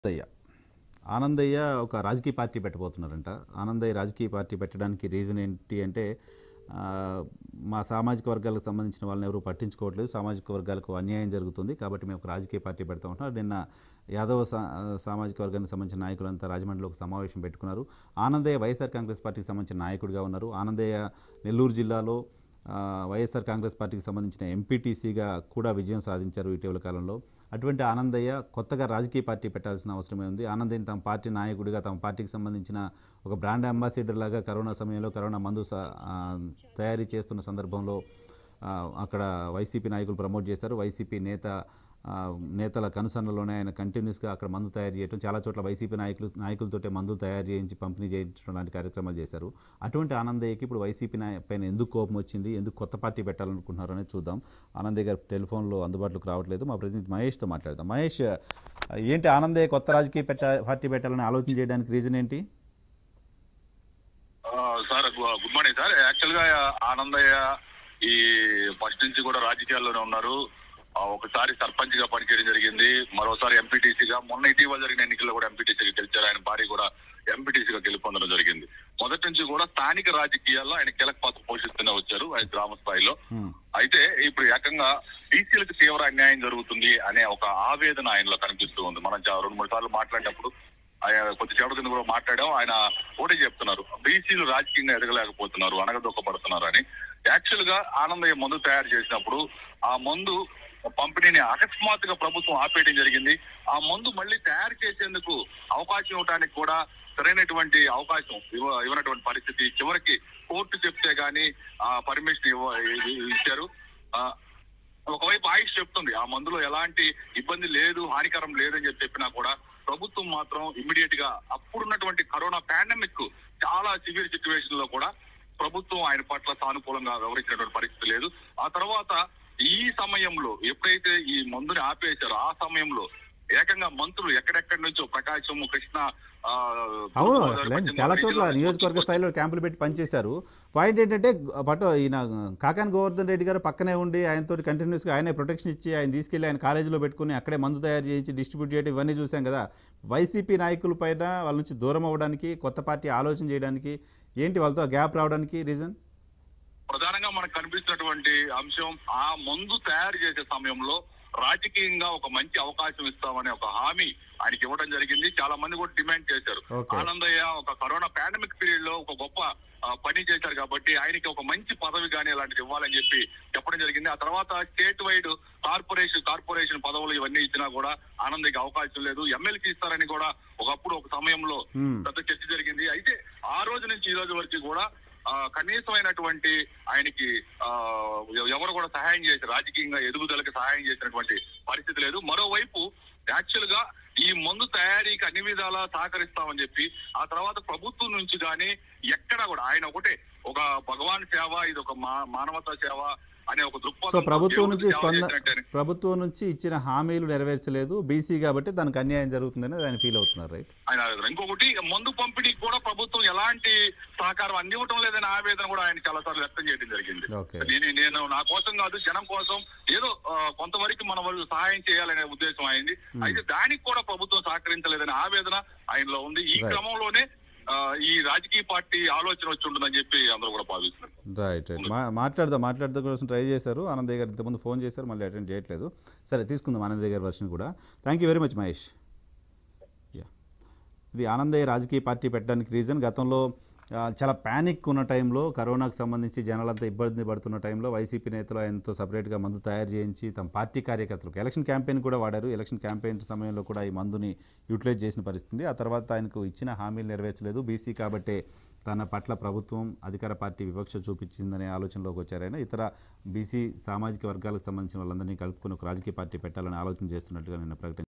ఆనందయ్య ఆనందయ్య ఒక రాజకీయ పార్టీ పెట్టబోతున్నారంట ఆనందయ్య రాజకీయ పార్టీ పెట్టడానికి రీజన్ ఏంటి అంటే ఆ, మా సామాజిక వర్గాలకు సంబంధించిన వాళ్ళని ఎవరు పట్టించుకోవట్లేదు సామాజిక వర్గాలకు అన్యాయం జరుగుతుంది కాబట్టి మేము ఒక రాజకీయ పార్టీ పెడతామంటున్నారు నిన్న యాదవ సా సామాజిక వర్గానికి సంబంధించిన నాయకులంతా రాజమండ్రిలో ఒక సమావేశం పెట్టుకున్నారు ఆనందయ్య వైఎస్ఆర్ కాంగ్రెస్ పార్టీకి సంబంధించిన నాయకుడిగా ఉన్నారు ఆనందయ్య నెల్లూరు జిల్లాలో ఆ, వైఎస్ఆర్ కాంగ్రెస్ పార్టీకి సంబంధించిన ఎంపీటీసీగా కూడా విజయం సాధించారు ఇటీవల కాలంలో అటువంటి ఆనందయ్య కొత్తగా రాజకీయ పార్టీ పెట్టాల్సిన అవసరమే ఉంది ఆనందయ్య తమ పార్టీ నాయకుడిగా తమ పార్టీకి సంబంధించిన ఒక బ్రాండ్ అంబాసిడర్ లాగా కరోనా సమయంలో కరోనా మందు స- ఆ, తయారీ చేస్తున్న సందర్భంలో ఆ, అక్కడ వైసీపీ నాయకులు ప్రమోట్ చేశారు వైసీపీ నేత ఆ, నేతల కనుసన్నలోనే ఆయన కంటిన్యూస్గా అక్కడ మందు తయారు చేయడం చాలా చోట్ల వైసీపీ నాయకులు నాయకులతోటే మందులు తయారు చేయించి పంపిణీ చేయించడం లాంటి కార్యక్రమాలు చేశారు అటువంటి ఆనందయ్యకి ఇప్పుడు వైసీపీ నాయ పైన ఎందుకు కోపం వచ్చింది ఎందుకు కొత్త పార్టీ పెట్టాలనుకుంటున్నారు అనేది చూద్దాం ఆనందయ్య గారు టెలిఫోన్లో అందుబాటులోకి రావట్లేదు మా ప్రతినిధి మహేష్తో మాట్లాడదాం మహేష్ ఏంటి ఆనందయ్య కొత్త రాజకీయ పెట్ట పార్టీ పెట్టాలని ఆలోచన చేయడానికి రీజన్ ఏంటి ఆ, సార్ గు- గుడ్ మార్నింగ్ సార్ యాక్చువల్ గా ఆనందయ్య ఈ ఫస్ట్ నుంచి కూడా రాజకీయాల్లోనే ఉన్నారు ఆ, ఒకసారి సర్పంచ్ గా పనిచేయడం జరిగింది మరోసారి ఎంపీటీసీగా మొన్న ఇటీవల జరిగిన ఎన్నికల్లో కూడా ఎంపీటీసీగా గెలిచారు ఆయన భార్య కూడా ఎంపీటీసీగా గెలుపొందడం జరిగింది మొదటి నుంచి కూడా స్థానిక రాజకీయాల్లో ఆయన కీలక పాత్ర పోషిస్తూనే వచ్చారు ఆయన గ్రామ స్థాయిలో హ్మ్. అయితే ఇప్పుడు ఏకంగా బీసీలకు తీవ్ర అన్యాయం జరుగుతుంది అనే ఒక ఆవేదన ఆయనలో కనిపిస్తూ ఉంది మనం చా- రెండు మూడు సార్లు మాట్లాడినప్పుడు ఆయన కొద్దిసేపటి కింద కూడా మాట్లాడాం ఆయన ఒకటే చెప్తున్నారు బీసీలు రాజకీయంగా ఎదగలేకపోతున్నారు అనగదొక్కబడుతున్నారు అని యాక్చువల్ గా ఆనందయ్య మందు తయారు చేసినప్పుడు ఆ మందు పంపిణీని అకస్మాత్తుగా ప్రభుత్వం ఆపేయడం జరిగింది ఆ మందు మళ్ళీ తయారు చేసేందుకు అవకాశం ఇవ్వడానికి కూడా సరైనటువంటి అవకాశం ఇవ్వ ఇవ్వనటువంటి పరిస్థితి చివరికి కోర్టు చెప్తే గానీ ఆ పర్మిషన్ ఇవ్వ ఇ- ఇచ్చారు ఆ ఒకవైపు ఆయుష్ చెప్తుంది ఆ మందులో ఎలాంటి ఇబ్బంది లేదు హానికరం లేదని చెప్పి చెప్పినా కూడా ప్రభుత్వం మాత్రం ఇమ్మీడియట్ గా అప్పుడున్నటువంటి కరోనా పాండమిక్ చాలా సివియర్ సిచ్యువేషన్ లో కూడా ప్రభుత్వం ఆయన పట్ల సానుకూలంగా వ్యవహరించినటువంటి పరిస్థితి లేదు ఆ తర్వాత ఈ సమయంలో ఎప్పుడైతే ఈ మందుని ఆపేశారో ఆ సమయంలో ఏకంగా మంత్రులు ఎక్కడెక్కడి నుంచో ప్రకాశం కృష్ణ ఆ, అవును తూర్పుగోదావరి, అసలు పశ్చిమ చాలా గోదావరి చోట్ల జిల్లాల నియోజకవర్గ నుంచి స్థాయిలో క్యాంపులు పెట్టి పనిచేశారు పాయింట్ ఏంటంటే పట్టు ఈయన కాకాని గోవర్ధన్ రెడ్డి గారు పక్కనే ఉండి ఆయనతో కంటిన్యూస్గా ఆయనే ప్రొటెక్షన్ ఇచ్చి ఆయన తీసుకెళ్లి ఆయన కాలేజీలో పెట్టుకుని అక్కడే మందు తయారు చేయించి డిస్ట్రిబ్యూట్ చేయడం ఇవన్నీ చూసాం కదా వైసీపీ నాయకుల పైన వాళ్ళ నుంచి దూరం అవ్వడానికి కొత్త పార్టీ ఆలోచన చేయడానికి ఏంటి వాళ్ళతో గ్యాప్ రావడానికి రీజన్ ప్రధానంగా మనకు కనిపిస్తున్నటువంటి అంశం ఆ మందు తయారు చేసే సమయంలో రాజకీయంగా ఒక మంచి అవకాశం ఇస్తామనే ఒక హామీ ఆయనకి ఇవ్వడం జరిగింది చాలా మంది కూడా డిమాండ్ చేశారు Okay. ఆనందయ్య ఒక కరోనా పాండమిక్ పీరియడ్ లో ఒక గొప్ప ఆ, పని చేశారు కాబట్టి ఆయనకి ఒక మంచి పదవి కానీ అలాంటిది ఇవ్వాలని చెప్పి చెప్పడం జరిగింది ఆ తర్వాత స్టేట్ వైడ్ కార్పొరేషన్ కార్పొరేషన్ పదవులు ఇవన్నీ ఇచ్చినా కూడా ఆనందయ్యకి అవకాశం లేదు ఎమ్మెల్సీ ఇస్తారని కూడా ఒకప్పుడు ఒక సమయంలో Hmm. పెద్ద చర్చ జరిగింది అయితే ఆ రోజు నుంచి ఈ రోజు వరకు కూడా ఆ, కనీసమైనటువంటి ఆయనకి ఆ, ఎవ- ఎవరు కూడా సహాయం చేసి రాజకీయంగా ఎదుగుదలకి సహాయం చేసినటువంటి పరిస్థితి లేదు మరోవైపు యాక్చువల్ గా ఈ మందు తయారీకి అన్ని విధాలా సహకరిస్తామని చెప్పి ఆ తర్వాత ప్రభుత్వం నుంచి గాని ఎక్కడా కూడా ఆయన ఒకటే ఒక భగవాన్ సేవ ఇది ఒక మా- మానవతా సేవ అనే ఒక సో దృక్పథం ప్రభుత్వం నుంచి స్పంద ప్రభుత్వం నుంచి ఇచ్చిన హామీలు నెరవేర్చలేదు బీసీ కాబట్టి దానికి అన్యాయం జరుగుతుందని ఆయన ఫీల్ అవుతున్నారు రైట్ ఆయన ఇంకొకటి మందు పంపిణీకి కూడా ప్రభుత్వం ఎలాంటి సహకారం అందివ్వటం లేదనే ఆవేదన కూడా ఆయన చాలా సార్లు వ్యక్తం చేయడం జరిగింది ఓకే నేను నేను నా కోసం కాదు జనం కోసం ఏదో ఆ, కొంతవరకు మన వాళ్ళు సహాయం చేయాలనే ఉద్దేశం అయింది అయితే దానికి కూడా ప్రభుత్వం సహకరించలేదనే ఆవేదన ఆయనలో ఉంది ఈ Right. క్రమంలోనే ఆ, ఈ రాజకీయ పార్టీ ఆలోచన వచ్చి ఉంటుందని చెప్పి అందరూ కూడా భావిస్తున్నారు రైట్ రైట్ మా మాట్లాడదాం మాట్లాడదాం కోసం ట్రై చేశారు ఆనందయ్య గారు ఇంతకుముందు ఫోన్ చేశారు మళ్ళీ అటెండ్ చేయట్లేదు సరే తీసుకుందాం ఆనందయ్య గారి వర్షన్ కూడా thank you very much Mahesh yeah ఇది ఆనందయ్య రాజకీయ పార్టీ పెట్టడానికి రీజన్ గతంలో ఆ, చాలా ప్యానిక్ ఉన్న టైంలో కరోనాకు సంబంధించి జనాలంతా ఇబ్బంది పడుతున్న టైంలో వైసీపీ నేతలు ఆయనతో సపరేట్గా మందు తయారు చేయించి తమ పార్టీ కార్యకర్తలకు ఎలక్షన్ క్యాంపెయిన్ కూడా వాడారు ఎలక్షన్ క్యాంపెయిన్ సమయంలో కూడా ఈ మందుని యూటిలైజ్ చేసిన పరిస్థితి ఆ తర్వాత ఆయనకు ఇచ్చిన హామీలు నెరవేర్చలేదు బీసీ కాబట్టే తన పట్ల ప్రభుత్వం అధికార పార్టీ వివక్ష చూపించిందనే ఆలోచనలోకి వచ్చారు ఆయన ఇతర బీసీ సామాజిక వర్గాలకు సంబంధించిన వాళ్ళందరినీ కలుపుకొని ఒక రాజకీయ పార్టీ పెట్టాలని ఆలోచన చేస్తున్నట్టుగా నిన్న ప్రకటించారు